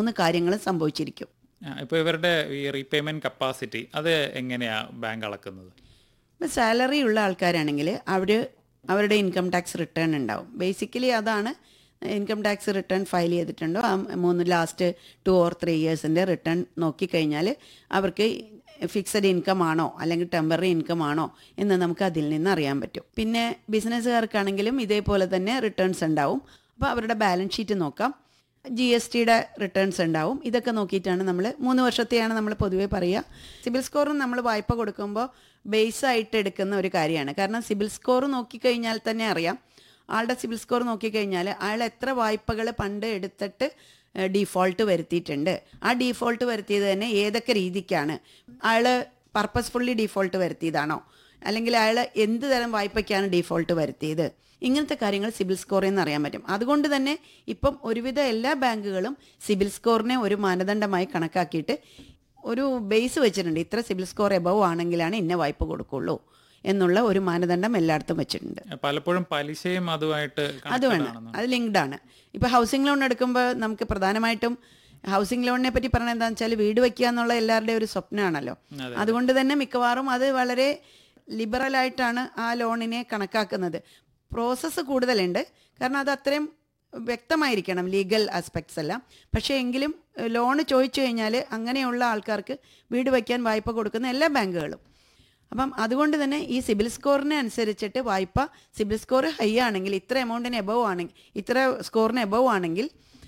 മൂന്ന് കാര്യങ്ങളും സംഭവിച്ചിരിക്കും ഇപ്പോൾ ഇവരുടെ ഈ റീപേയ്മെന്റ് കപ്പാസിറ്റി അത് എങ്ങനെയാ ബാങ്ക് അളക്കുന്നത് ഇപ്പം സാലറി ഉള്ള ആൾക്കാരാണെങ്കിൽ അവർ അവരുടെ ഇൻകം ടാക്സ് റിട്ടേൺ ഉണ്ടാവും ബേസിക്കലി അതാണ് ഇൻകം ടാക്സ് റിട്ടേൺ ഫയൽ ചെയ്തിട്ടുണ്ടോ ആ മൂന്ന് ലാസ്റ്റ് ടു ഓർ ത്രീ ഇയേഴ്സിൻ്റെ റിട്ടേൺ നോക്കിക്കഴിഞ്ഞാൽ അവർക്ക് ഫിക്സഡ് ഇൻകം ആണോ അല്ലെങ്കിൽ ടെമ്പററി ഇൻകം ആണോ എന്ന് നമുക്ക് അതിൽ നിന്ന് അറിയാൻ പറ്റും പിന്നെ ബിസിനസ്സുകാർക്കാണെങ്കിലും ഇതേപോലെ തന്നെ റിട്ടേൺസ് ഉണ്ടാവും അപ്പോൾ അവരുടെ ബാലൻസ് ഷീറ്റ് നോക്കാം ജി എസ് ടിയുടെ റിട്ടേൺസ് ഉണ്ടാവും ഇതൊക്കെ നോക്കിയിട്ടാണ് നമ്മൾ മൂന്ന് വർഷത്തെയാണ് നമ്മൾ പൊതുവേ പറയുക സിബിൽ സ്കോറും നമ്മൾ വായ്പ കൊടുക്കുമ്പോൾ ബേസ് ആയിട്ട് എടുക്കുന്ന ഒരു കാര്യമാണ് കാരണം സിബിൽ സ്കോർ നോക്കിക്കഴിഞ്ഞാൽ തന്നെ അറിയാം ആളുടെ സിബിൽ സ്കോർ നോക്കിക്കഴിഞ്ഞാൽ അയാൾ എത്ര വായ്പകൾ പണ്ട് എടുത്തിട്ട് ഡീഫോൾട്ട് വരുത്തിയിട്ടുണ്ട് ആ ഡീഫോൾട്ട് വരുത്തിയത് തന്നെ ഏതൊക്കെ രീതിക്കാണ് അയാൾ പർപ്പസ്ഫുള്ളി ഡീഫോൾട്ട് വരുത്തിയതാണോ അല്ലെങ്കിൽ അയാൾ എന്ത് തരം വായ്പയ്ക്കാണ് ഡീഫോൾട്ട് വരുത്തിയത് ഇങ്ങനത്തെ കാര്യങ്ങൾ സിബിൽ സ്കോറിൽ നിന്ന് അറിയാൻ പറ്റും അതുകൊണ്ട് തന്നെ ഇപ്പം ഒരുവിധ എല്ലാ ബാങ്കുകളും സിബിൽ സ്കോറിനെ ഒരു മാനദണ്ഡമായി കണക്കാക്കിയിട്ട് ഒരു ബേസ് വെച്ചിട്ടുണ്ട് ഇത്ര സിബിൽ സ്കോർ എബവ് ആണെങ്കിലാണ് ഇന്ന വായ്പ കൊടുക്കുള്ളൂ എന്നുള്ള ഒരു മാനദണ്ഡം എല്ലായിടത്തും വെച്ചിട്ടുണ്ട് പലപ്പോഴും പലിശയും അതുമായിട്ട് അത് connected വേണം ആണെന്ന് അത് ലിങ്ക്ഡ് ആണ് ഇപ്പോൾ ഹൗസിംഗ് ലോൺ എടുക്കുമ്പോൾ നമുക്ക് പ്രധാനമായിട്ടും ഹൗസിംഗ് ലോണിനെ പറ്റി പറഞ്ഞത് എന്താണെന്ന് വെച്ചാൽ വീട് വയ്ക്കുക എന്നുള്ള എല്ലാവരുടെയും ഒരു സ്വപ്നമാണല്ലോ അതുകൊണ്ട് തന്നെ മിക്കവാറും അത് വളരെ ലിബറലായിട്ടാണ് ആ ലോണിനെ കണക്കാക്കുന്നത് പ്രോസസ്സ് കൂടുതലുണ്ട് കാരണം അത് അത്രയും വ്യക്തമായിരിക്കണം ലീഗൽ ആസ്പെക്ട്സ് എല്ലാം പക്ഷേ എങ്കിലും ലോണ് ചോദിച്ചു കഴിഞ്ഞാൽ അങ്ങനെയുള്ള ആൾക്കാർക്ക് വീട് വയ്ക്കാൻ വായ്പ കൊടുക്കുന്ന എല്ലാ ബാങ്കുകളും അപ്പം അതുകൊണ്ട് തന്നെ ഈ സിബിൽ സ്കോറിനെ അനുസരിച്ചിട്ട് വായ്പ സിബിൽ സ്കോർ ഹൈ ആണെങ്കിൽ ഇത്ര എമൗണ്ടിന് എബവ് ആണെങ്കിൽ ഇത്ര സ്കോറിന് എബവ് ആണെങ്കിൽ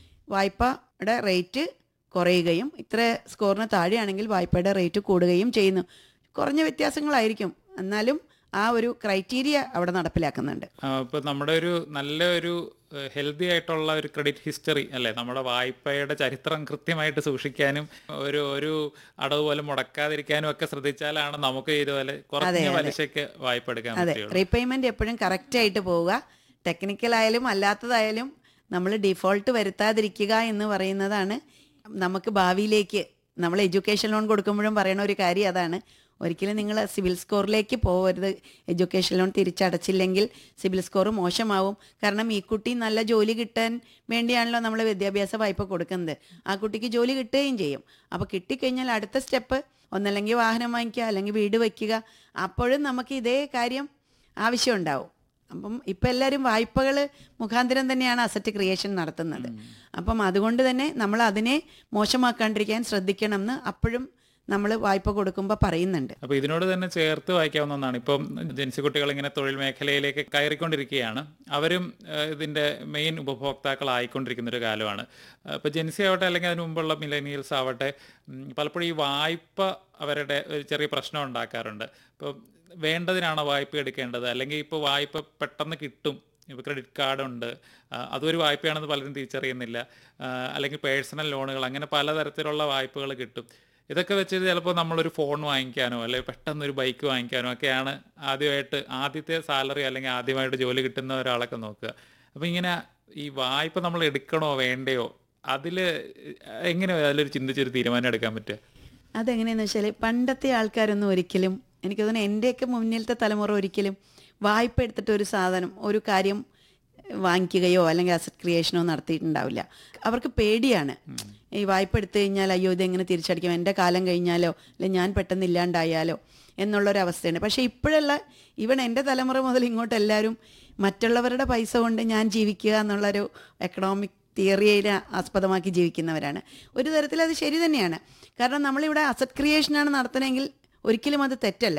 വായ്പയുടെ റേറ്റ് കുറയുകയും ഇത്ര സ്കോറിന് താഴെയാണെങ്കിൽ വായ്പയുടെ റേറ്റ് കൂടുകയും ചെയ്യുന്നു കുറഞ്ഞ വ്യത്യാസങ്ങളായിരിക്കും എന്നാലും ആ ഒരു ക്രൈറ്റീരിയ അവിടെ നടപ്പിലാക്കുന്നുണ്ട് ഇപ്പൊ നമ്മുടെ ഒരു നല്ല ഒരു ഹെൽത്തി ആയിട്ടുള്ള ഒരു ക്രെഡിറ്റ് ഹിസ്റ്ററി അല്ലെ നമ്മുടെ വായ്പയുടെ ചരിത്രം കൃത്യമായിട്ട് സൂക്ഷിക്കാനും ഒരു ഒരു അടവ് പോലെ മുടക്കാതിരിക്കാനും ഒക്കെ ശ്രദ്ധിച്ചാലാണ് നമുക്ക് ഇതുപോലെ കുറഞ്ഞ പലിശയ്ക്ക് വായ്പ എടുക്കാൻ അതെ പറ്റുള്ളൂ റീപേയ്മെന്റ് എപ്പോഴും കറക്റ്റ് ആയിട്ട് പോവുക ടെക്നിക്കൽ ആയാലും അല്ലാത്തതായാലും നമ്മൾ ഡിഫോൾട്ട് വരുത്താതിരിക്കുക എന്ന് പറയുന്നതാണ് നമുക്ക് ഭാവിയിലേക്ക് നമ്മൾ എഡ്യൂക്കേഷൻ ലോൺ കൊടുക്കുമ്പോഴും പറയുന്ന ഒരു കാര്യം അതാണ് ഒരിക്കലും നിങ്ങൾ സിവിൽ സ്കോറിലേക്ക് പോകരുത് എഡ്യൂക്കേഷൻ ലോൺ തിരിച്ചടച്ചില്ലെങ്കിൽ സിവിൽ സ്കോർ മോശമാവും കാരണം ഈ കുട്ടി നല്ല ജോലി കിട്ടാൻ വേണ്ടിയാണല്ലോ നമ്മൾ വിദ്യാഭ്യാസ വായ്പ കൊടുക്കുന്നത് ആ കുട്ടിക്ക് ജോലി കിട്ടുകയും ചെയ്യും അപ്പോൾ കിട്ടിക്കഴിഞ്ഞാൽ അടുത്ത സ്റ്റെപ്പ് ഒന്നല്ലെങ്കിൽ വാഹനം വാങ്ങിക്കുക അല്ലെങ്കിൽ വീട് വയ്ക്കുക അപ്പോഴും നമുക്ക് ഇതേ കാര്യം ആവശ്യമുണ്ടാവും അപ്പം ഇപ്പം എല്ലാവരും വായ്പകൾ മുഖാന്തരം തന്നെയാണ് അസറ്റ് ക്രിയേഷൻ നടത്തുന്നത് അപ്പം അതുകൊണ്ട് തന്നെ നമ്മൾ അതിനെ മോശമാക്കാണ്ടിരിക്കാൻ ശ്രദ്ധിക്കണം എന്ന് അപ്പോഴും നമ്മൾ വായ്പ കൊടുക്കുമ്പോൾ പറയുന്നുണ്ട് അപ്പൊ ഇതിനോട് തന്നെ ചേർത്ത് വായിക്കാവുന്ന ഒന്നാണ് ഇപ്പം ജൻസി കുട്ടികൾ ഇങ്ങനെ തൊഴിൽ മേഖലയിലേക്ക് കയറിക്കൊണ്ടിരിക്കുകയാണ് അവരും ഏഹ്, ഇതിന്റെ മെയിൻ ഉപഭോക്താക്കളായിക്കൊണ്ടിരിക്കുന്ന ഒരു കാലമാണ് ഇപ്പൊ ജൻസി ആവട്ടെ അല്ലെങ്കിൽ അതിന് മുമ്പുള്ള മിലേനിയൽസ് ആവട്ടെ ഉം, പലപ്പോഴും ഈ വായ്പ അവരുടെ ഒരു ചെറിയ പ്രശ്നം ഉണ്ടാക്കാറുണ്ട് ഇപ്പോൾ വേണ്ടതിനാണോ വായ്പ എടുക്കേണ്ടത് അല്ലെങ്കിൽ ഇപ്പോൾ വായ്പ പെട്ടെന്ന് കിട്ടും ഇപ്പോൾ ക്രെഡിറ്റ് കാർഡ് ഉണ്ട് ആ, അതൊരു വായ്പയാണെന്ന് പലരും തിരിച്ചറിയുന്നില്ല ആ, അല്ലെങ്കിൽ പേഴ്സണൽ ലോണുകൾ അങ്ങനെ പലതരത്തിലുള്ള വായ്പകൾ കിട്ടും ഇതൊക്കെ വെച്ച് ചിലപ്പോൾ നമ്മളൊരു ഫോൺ വാങ്ങിക്കാനോ അല്ലെങ്കിൽ പെട്ടെന്ന് ഒരു ബൈക്ക് വാങ്ങിക്കാനോ ഒക്കെയാണ് ആദ്യമായിട്ട് ആദ്യത്തെ സാലറി അല്ലെങ്കിൽ ആദ്യമായിട്ട് ജോലി കിട്ടുന്ന ഒരാളൊക്കെ നോക്കുക അപ്പോൾ ഇങ്ങനെ ഈ വായ്പ നമ്മൾ എടുക്കണോ വേണ്ടയോ അതിൽ എങ്ങനെയാണ് അതിലൊരു ചിന്തിച്ചൊരു തീരുമാനം എടുക്കാൻ പറ്റുക അതെങ്ങനെയാന്ന് വെച്ചാൽ പണ്ടത്തെ ആൾക്കാരൊന്നും ഒരിക്കലും എനിക്ക് തോന്നുന്നു എൻ്റെയൊക്കെ മുന്നിലത്തെ തലമുറ ഒരിക്കലും വായ്പ എടുത്തിട്ട് ഒരു സാധനം ഒരു കാര്യം വാങ്ങിക്കുകയോ അല്ലെങ്കിൽ അസറ്റ് ക്രിയേഷനോ നടത്തിയിട്ടുണ്ടാവില്ല അവർക്ക് പേടിയാണ് ഈ വായ്പ എടുത്തു കഴിഞ്ഞാൽ അയ്യോ ഇതെങ്ങനെ തിരിച്ചടിക്കും എൻ്റെ കാലം കഴിഞ്ഞാലോ അല്ലെങ്കിൽ ഞാൻ പെട്ടെന്ന് ഇല്ലാണ്ടായാലോ എന്നുള്ളൊരവസ്ഥയുണ്ട് പക്ഷേ ഇപ്പോഴുള്ള ഈവൻ എൻ്റെ തലമുറ മുതൽ ഇങ്ങോട്ട് എല്ലാവരും മറ്റുള്ളവരുടെ പൈസ കൊണ്ട് ഞാൻ ജീവിക്കുക എന്നുള്ളൊരു എക്കണോമിക് തിയറിയെ ആസ്പദമാക്കി ജീവിക്കുന്നവരാണ് ഒരു തരത്തിൽ അത് ശരി തന്നെയാണ് കാരണം നമ്മളിവിടെ അസറ്റ് ക്രിയേഷനാണ് നടത്തണമെങ്കിൽ ഒരിക്കലും അത് തെറ്റല്ല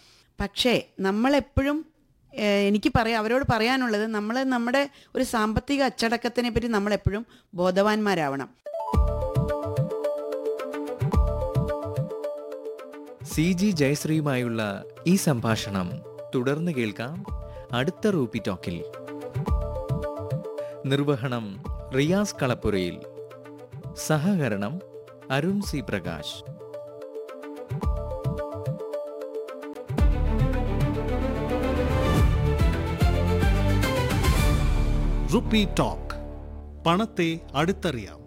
പക്ഷേ നമ്മളെപ്പോഴും ഏഹ്, എനിക്ക് പറയാം അവരോട് പറയാനുള്ളത് നമ്മൾ നമ്മുടെ ഒരു സാമ്പത്തിക അച്ചടക്കത്തിനെ പറ്റി നമ്മളെപ്പോഴും ബോധവാന്മാരാവണം സി ജി ജയശ്രീയുമായുള്ള ഈ സംഭാഷണം തുടർന്ന് കേൾക്കാം അടുത്ത റൂപ്പി ടോക്കിൽ നിർവഹണം റിയാസ് കളപ്പുരയിൽ സഹകരണം Arun C Prakash rupee talk പണത്തെ അടുത്തറിയാം